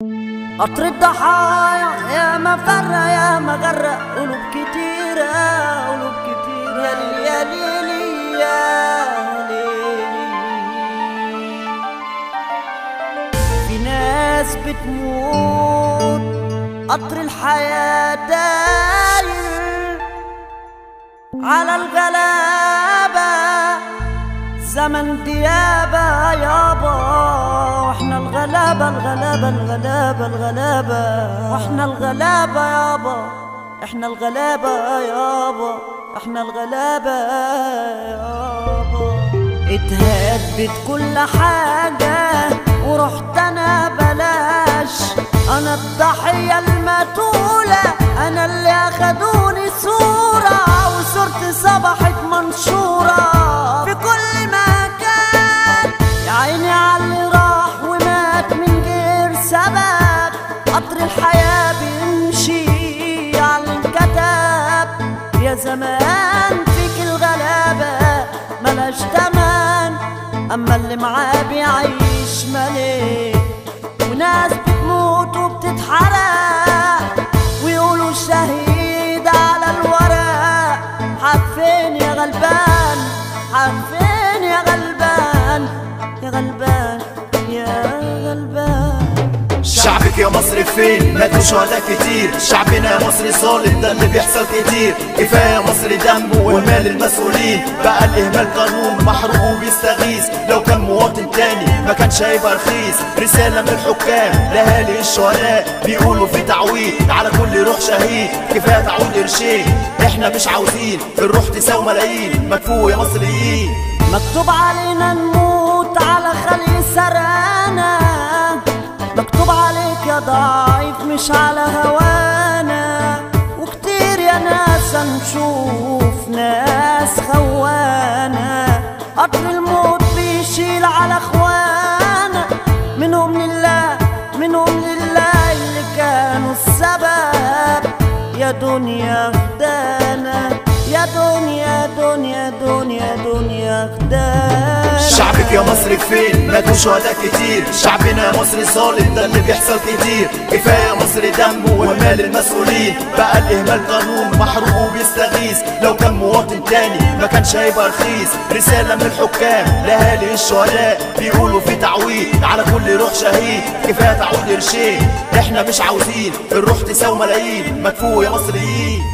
قطر الضحايا يا ما فرق يا ما غرق قلوب كتيرة قلوب كتيرة يا ليل يا ليل يا ليل في ناس بتموت قطر الحياة داير على الغلابة زمن ديابة يابا واحنا الغلابة الغلابة الغلابة الغلابة واحنا الغلابة يابا احنا الغلابة يابا احنا الغلابة يابا اتهدت كل حاجة ورحت انا بلاش انا الضحية المتولة انا اللي اخدوني صورة وصورتي صبحت منشورة في كل مكان يا عيني على اللي راح ومات من غير سبب قطر الحياة بيمشي على الكتاب يا زمان فيك الغلابة ملاش تمن أما اللي معاه بيعيش ملك وناس بتموت وبتتحرق ويقولوا الشهيد على الورق حق فين يا غلبان حق فين يا غلبان يا غلبان يا غلبان شعبك يا مصر فين ماتوا شهداء كتير شعبنا يا مصر صالح ده اللي بيحصل كتير كفايه مصر دم ومال المسؤولين بقى الاهمال قانون محروق وبيستغيث لو كان مواطن تاني ما كانش هيبقى رخيص رساله من الحكام لاهالي الشهداء بيقولوا في تعويض على كل روح شهيد كفايه تعويض قرشين احنا مش عاوزين الروح تساوي ملايين مدفوع يا مصريين مكتوب علينا نموت على خلي سرانا مكتوب عليك يا ضعيف مش على هوانا وكتير يا ناس نشوف ناس خوانا قطر الموت بيشيل على اخوانا منهم لله منهم لله اللي كانوا السبب يا دنيا خدانا يا دنيا دنيا دنيا دنيا خدانا شعبك يا مصر فين ماتوا شهداء كتير شعبنا يا مصر صالح ده اللي بيحصل كتير كفايه مصر دم ومال المسؤولين بقى الاهمال قانون محروق وبيستغيث لو كان مواطن تاني ما كانش هيبقى رخيص رساله من الحكام لاهالي الشهداء بيقولوا في تعويض على كل روح شهيد كفايه تعويض قرشين احنا مش عاوزين الروح تساوي ملايين مدفوع يا مصريين